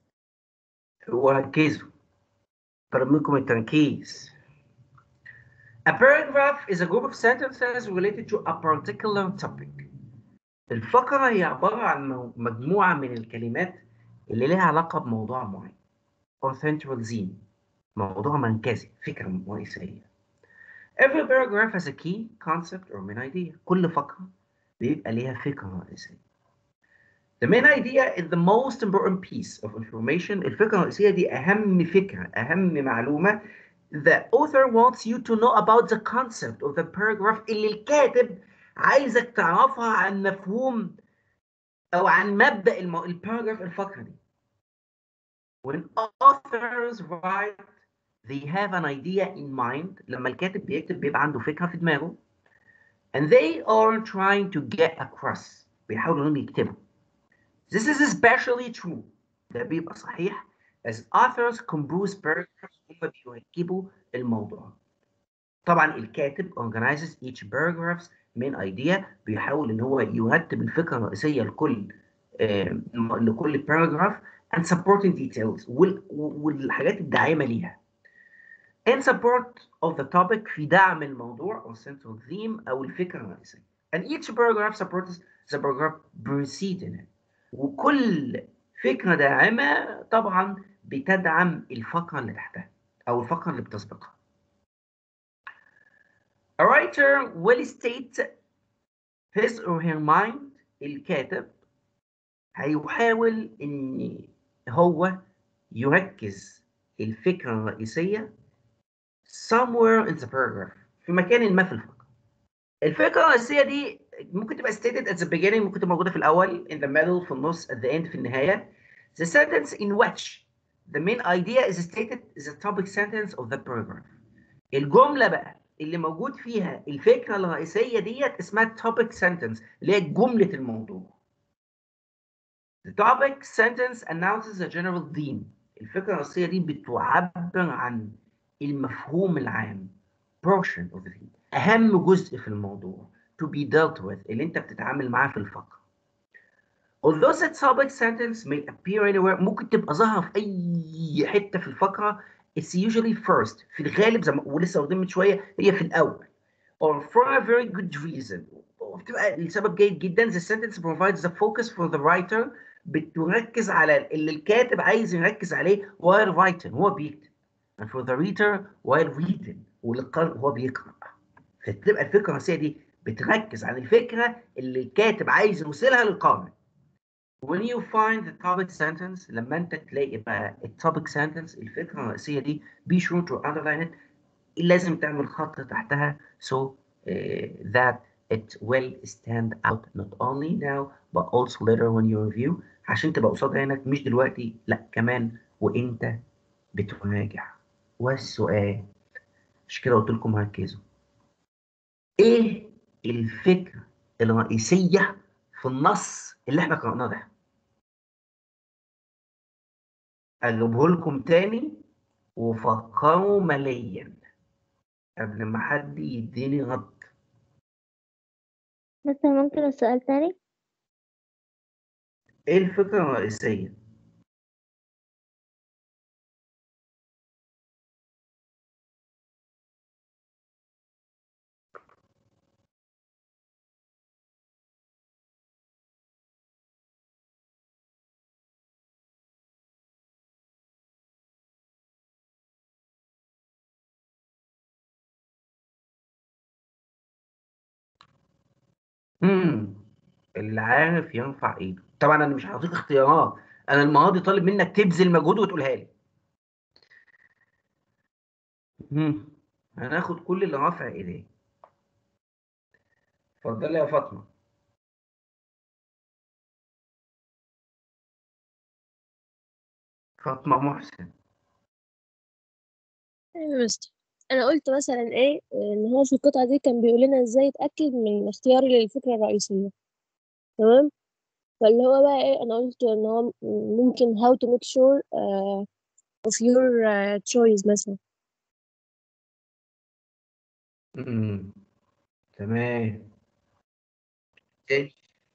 وركزوا طلب منكم التركيز A paragraph is a group of sentences related to a particular topic. الفقرة هي عبارة عن مو- مجموعة من الكلمات اللي لها علاقة بموضوع معين. or central theme موضوع مركزي فكرة رئيسية. Every paragraph has a key concept or main idea. كل فقرة بيبقى ليها فكرة رئيسية. The main idea is the most important piece of information. الفكرة الرئيسية دي أهم فكرة، أهم معلومة. The author wants you to know about the concept of the paragraph اللي الكاتب عايزك تعرفها عن مفهوم أو عن مبدأ المو... الباراجراف الفقرة دي. When authors write, they have an idea in mind. لما الكاتب بيكتب بيبقى عنده فكرة في دماغه. And they are trying to get across. بيحاولوا إنهم يكتبوا. This is especially true. ده بيبقى صحيح as authors compose paragraphs هم بيركبوا الموضوع. طبعا الكاتب organizes each paragraphs من idea بيحاول ان هو يرتب الفكره الرئيسيه لكل آه، لكل paragraph and supporting details وال- والحاجات الداعمه ليها. In support of the topic في دعم الموضوع or central theme او الفكره الرئيسيه. And each paragraph supports the paragraph preceding it. وكل فكرة داعمة طبعا بتدعم الفقرة اللي تحتها أو الفقرة اللي بتسبقها. A writer will state his or her mind الكاتب هيحاول إن هو يركز الفكرة الرئيسية somewhere in the paragraph في مكان ما في الفقرة. الفكرة الرئيسية دي ممكن تبقى stated at the beginning ممكن تبقى موجودة في الأول in the middle في النص at the end في النهاية. The sentence in which the main idea is stated is the topic sentence of the paragraph. الجملة بقى اللي موجود فيها الفكرة الرئيسية ديت اسمها topic sentence اللي هي جملة الموضوع. The topic sentence announces a general theme. الفكرة الرئيسية دي بتعبر عن المفهوم العام portion of the theme. أهم جزء في الموضوع to be dealt with اللي أنت بتتعامل معاه في الفقرة. Although the topic sentence may appear anywhere ممكن تبقى ظاهرة في أي حتة في الفقرة it's usually first في الغالب زي ما ولسه واخدين من شوية هي في الأول or for a very good reason وبتبقى لسبب جيد جدا the sentence provides the focus for the writer بتركز على اللي الكاتب عايز يركز عليه while writing هو بيكتب and for the reader while reading والقارئ هو بيقرأ فتبقى الفكرة الرئيسية دي بتركز على الفكرة اللي الكاتب عايز يوصلها للقارئ when you find the topic sentence لما انت تلاقي بقى التوبيك sentence الفكرة الرئيسية دي be sure to underline it لازم تعمل خط تحتها so uh, that it will stand out not only now but also later when you review عشان تبقى قصاد عينك مش دلوقتي لا كمان وانت بتراجع والسؤال مش كده قلت لكم ركزوا ايه الفكرة الرئيسية في النص اللي احنا قرأناه ده اجيبه لكم تاني وفكروا مليا قبل ما حد يديني رد مثلا ممكن السؤال تاني ايه الفكرة الرئيسية امم اللي عارف يرفع ايده طبعا انا مش هعطيك اختيارات انا المره دي طالب منك تبذل مجهود وتقولها لي امم هناخد كل اللي رافع ايديه اتفضلي يا فاطمه فاطمه محسن أيوة يا مستر انا قلت مثلا ايه ان هو في القطعه دي كان بيقول لنا ازاي اتاكد من اختياري للفكره الرئيسيه تمام فاللي هو بقى ايه انا قلت ان هو ممكن how to make sure uh, of your uh, choice مثلا امم تمام تاني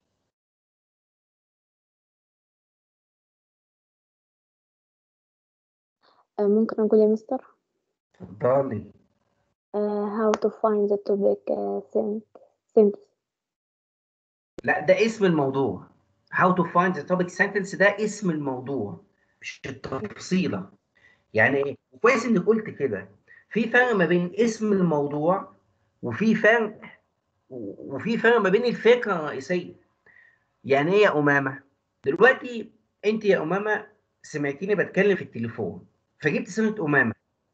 آه، ممكن أقول يا مستر اتفضلي آه، how to find the topic uh, sent- sentence لا ده اسم الموضوع how to find the topic sentence ده اسم الموضوع مش التفصيلة يعني ايه كويس انك قلت كده في فرق ما بين اسم الموضوع وفي فرق وفي فرق ما بين الفكرة الرئيسية يعني ايه يا أمامة دلوقتي انت يا أمامة سمعتيني بتكلم في التليفون فجبت سيرة أمامة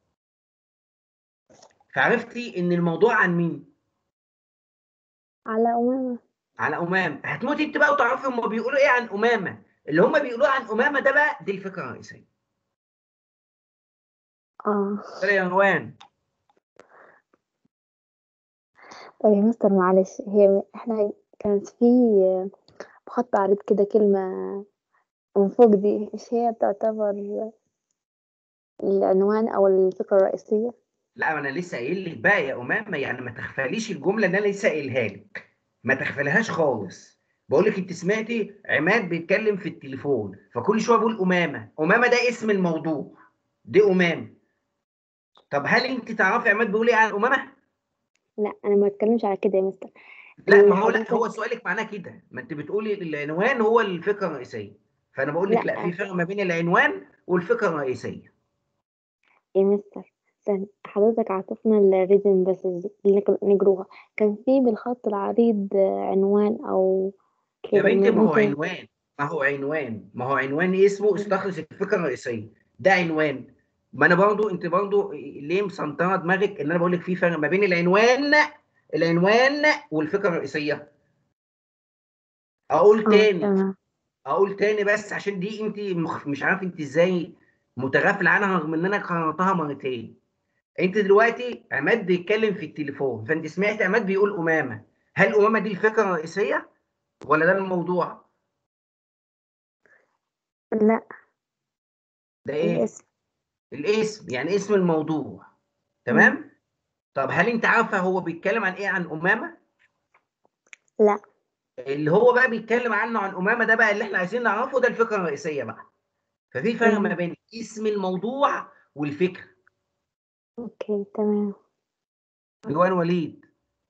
فعرفتي ان الموضوع عن مين على أمامة على أمام هتموتي انت بقى وتعرفي هم بيقولوا ايه عن أمامة اللي هم بيقولوه عن أمامة ده بقى دي الفكرة الرئيسية اه ترى يا روان طيب يا مستر معلش هي احنا كانت في بخط عريض كده كلمة من فوق دي مش هي تعتبر العنوان أو الفكرة الرئيسية لا ما انا لسه قايل لك بقى يا امامه يعني ما تخفاليش الجمله اللي انا لسه قايلها لك ما تخفلهاش خالص بقول لك انت سمعتي عماد بيتكلم في التليفون فكل شويه بقول امامه امامه ده اسم الموضوع دي امامه طب هل انت تعرفي عماد بيقول ايه عن امامه لا أنا ما بتكلمش على كده يا مستر لا اللي ما هو لا حضرتك هو سؤالك معناه كده ما انت بتقولي العنوان هو الفكره الرئيسيه فانا بقول لك لا لا في فرق ما بين العنوان والفكره الرئيسيه يا مستر استنى حضرتك عطفنا الريزن بس اللي نق- نقروها كان في بالخط العريض آه، عنوان أو يا كده بنتي ما هو ممكن عنوان ما هو عنوان ما هو عنوان اسمه استخلص الفكره الرئيسيه ده عنوان ما انا برضو انت برضو ليه مسنطره دماغك ان انا بقول لك في فرق ما بين العنوان العنوان والفكره الرئيسيه اقول اه تاني تمام اقول تاني بس عشان دي انت مخ... مش عارف انت ازاي متغافل عنها رغم ان انا قرأتها مرتين انت دلوقتي عماد بيتكلم في التليفون فانت سمعت عماد بيقول امامه هل امامه دي الفكره الرئيسيه ولا ده الموضوع لا ده ايه الاسم الاسم يعني اسم الموضوع تمام طب هل انت عارفه هو بيتكلم عن ايه عن امامه لا اللي هو بقى بيتكلم عنه عن امامه ده بقى اللي احنا عايزين نعرفه ده الفكره الرئيسيه بقى ففي فرق ما مم. بين اسم الموضوع والفكره اوكي تمام جوان وليد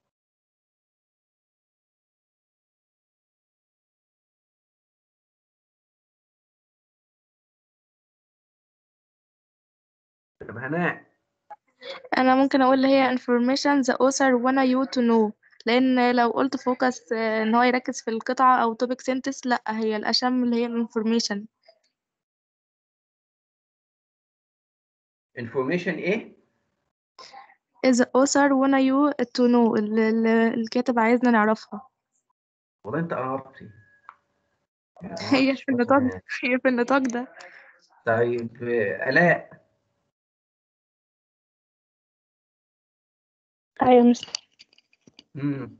طب هناء انا ممكن اقول اللي هي information the author wanna you to know لان لو قلت focus آه، ان هو يركز في القطعة او topic sentence لا هي الاشم اللي هي information انفورميشن ايه is the author wanna you to know ال- ال- الكاتب عايزنا نعرفها والله انت قربتي يعني هي قربت في النطاق شويه ده هي في النطاق ده طيب آه، الاء أيوة مستر مم.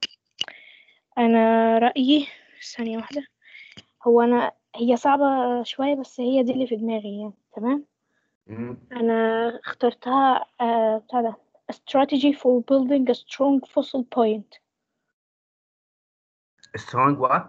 أنا رأيي ثانية واحدة هو أنا هي صعبة شوية بس هي دي اللي في دماغي يعني تمام مم. أنا اخترتها آه بتاع ده a strategy for building a strong fossil point strong what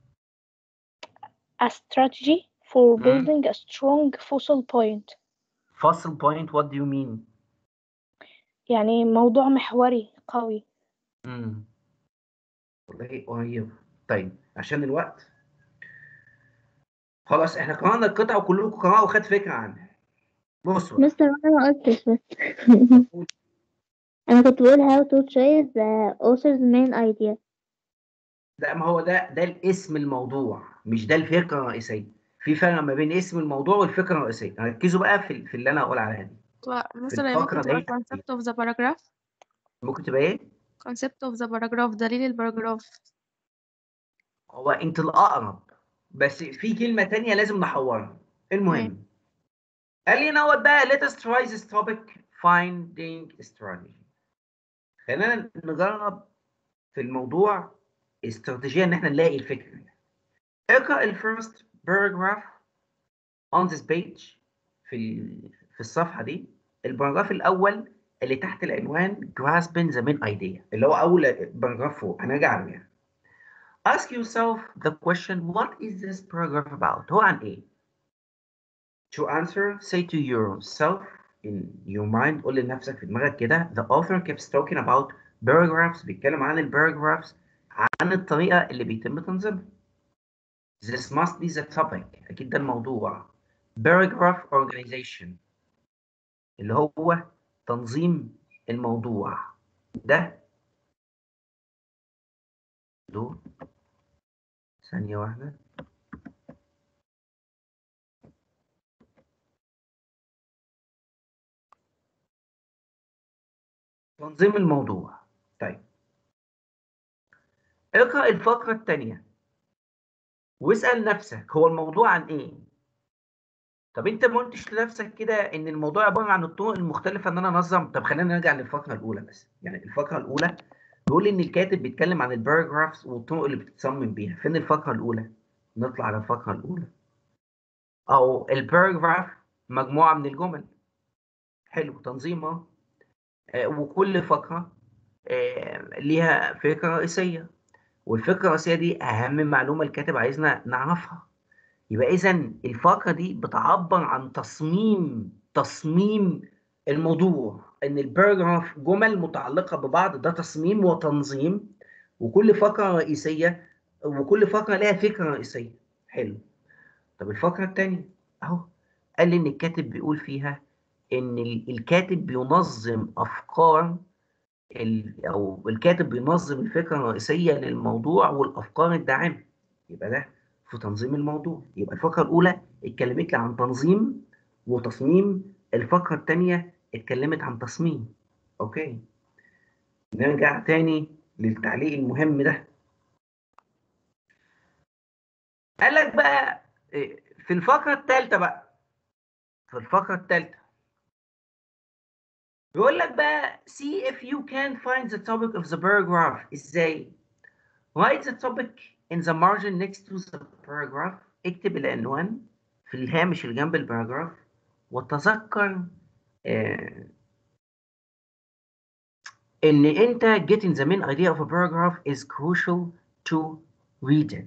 a strategy for مم. building a strong fossil point fossil point what do you mean يعني موضوع محوري قوي مم. والله قريب طيب عشان الوقت خلاص احنا قرانا القطعة وكلكم قرأوا وخد فكرة عنها بصوا بقى مستر أنا ما قلتش بس أنا كنت بقول how to trace the author's main idea لا ما هو ده ده الاسم الموضوع مش ده الفكرة الرئيسية في فرق ما بين اسم الموضوع والفكرة الرئيسية ركزوا بقى في, في اللي انا هقول عليها دي في مثلا هي الفقرة ممكن تبقى دي concept of the paragraph ممكن تبقى ايه concept of the paragraph دليل الباراجراف هو انت الأقرب بس في كلمة تانية لازم نحورها المهم قال لي نوت بقى let us try this topic finding strategy خلينا نجرب في الموضوع استراتيجية ان احنا نلاقي الفكرة اقرأ الفيرست paragraph on this page في ال- في الصفحة دي الباراجراف الأول اللي تحت العنوان grasping the main idea اللي هو أول باراجراف فوق هنرجع عليها ask yourself the question what is this paragraph about هو عن ايه to answer say to yourself in your mind قول لنفسك في دماغك كده the author keeps talking about paragraphs بيتكلم عن الباراجرافز عن الطريقة اللي بيتم تنظيمها this must be the topic أكيد ده الموضوع paragraph organization اللي هو تنظيم الموضوع ده دول ثانية واحدة تنظيم الموضوع طيب اقرأ الفقرة الثانية واسأل نفسك هو الموضوع عن ايه طب انت ما قلتش لنفسك كده ان الموضوع عبارة عن الطرق المختلفة ان انا انظم طب خلينا نرجع للفقرة الاولى بس يعني الفقرة الاولى بيقول ان الكاتب بيتكلم عن الباراجرافز والطرق اللي بتتصمم بيها فين الفقرة الاولى نطلع على الفقرة الاولى او الباراجراف مجموعة من الجمل حلو تنظيم اهو آه، وكل فقرة آه، ليها فكرة رئيسية والفكرة الرئيسية دي أهم معلومة الكاتب عايزنا نعرفها يبقى إذا الفقرة دي بتعبر عن تصميم تصميم الموضوع إن الباراجراف جمل متعلقة ببعض ده تصميم وتنظيم وكل فقرة رئيسية وكل فقرة لها فكرة رئيسية حلو طب الفقرة التانية أهو قال لي إن الكاتب بيقول فيها إن ال- الكاتب بينظم أفكار ال- أو الكاتب بينظم الفكرة الرئيسية للموضوع والأفكار الداعمة يبقى ده في تنظيم الموضوع يبقى الفقرة الأولى اتكلمت لي عن تنظيم وتصميم الفقرة التانية اتكلمت عن تصميم أوكي نرجع تاني للتعليق المهم ده قال لك بقى إيه، في الفقرة الثالثة بقى في الفقرة الثالثة بيقول لك بقى see if you can find the topic of the paragraph ازاي write the topic in the margin next to the paragraph اكتب العنوان في الهامش اللي جنب الباراجراف وتذكر آه ان انت getting the main idea of a paragraph is crucial to reading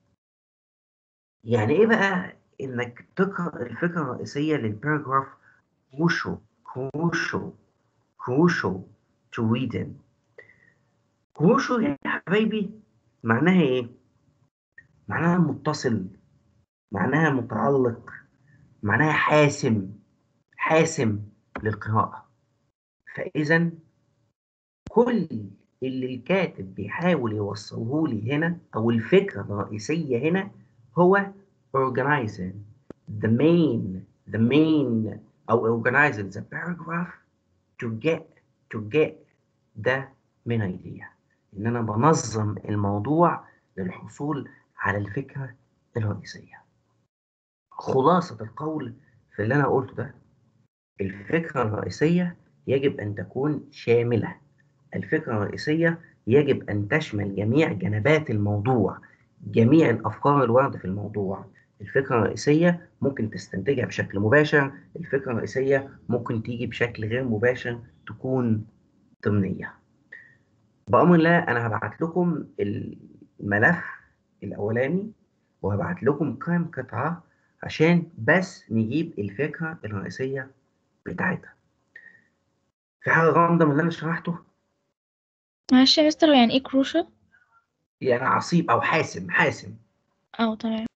يعني ايه بقى انك تقرا الفكره الرئيسيه للباراجراف crucial crucial crucial to reading crucial يا حبايبي معناها ايه معناها متصل معناها متعلق معناها حاسم حاسم للقراءه فاذا كل اللي الكاتب بيحاول يوصله لي هنا او الفكره الرئيسيه هنا هو organizing the main the main او organizing the paragraph to get to get the main idea ان انا بنظم الموضوع للحصول على الفكره الرئيسيه خلاصه القول في اللي انا قلته ده الفكره الرئيسيه يجب ان تكون شامله الفكره الرئيسيه يجب ان تشمل جميع جنبات الموضوع جميع الافكار الوارده في الموضوع الفكره الرئيسيه ممكن تستنتجها بشكل مباشر الفكره الرئيسيه ممكن تيجي بشكل غير مباشر تكون ضمنيه بامر الله انا هبعت لكم الملف الاولاني وهبعت لكم كام قطعه عشان بس نجيب الفكره الرئيسيه بتاعتها في حاجه غامضه من اللي انا شرحته معلش يا مستر يعني ايه كروشة يعني عصيب او حاسم حاسم اه تمام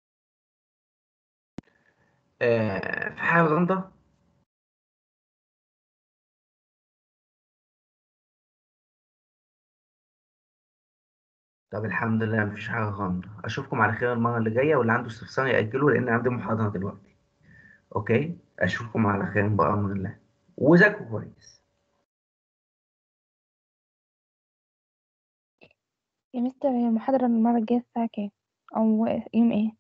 آه في حاجه غامضه طب الحمد لله مفيش حاجه غامضه اشوفكم على خير المره اللي جايه واللي عنده استفسار ياجله لان عندي محاضره دلوقتي اوكي اشوفكم على خير بامر الله وذاكروا كويس يا مستر هي المحاضرة المرة الجاية الساعة كام أو يوم ايه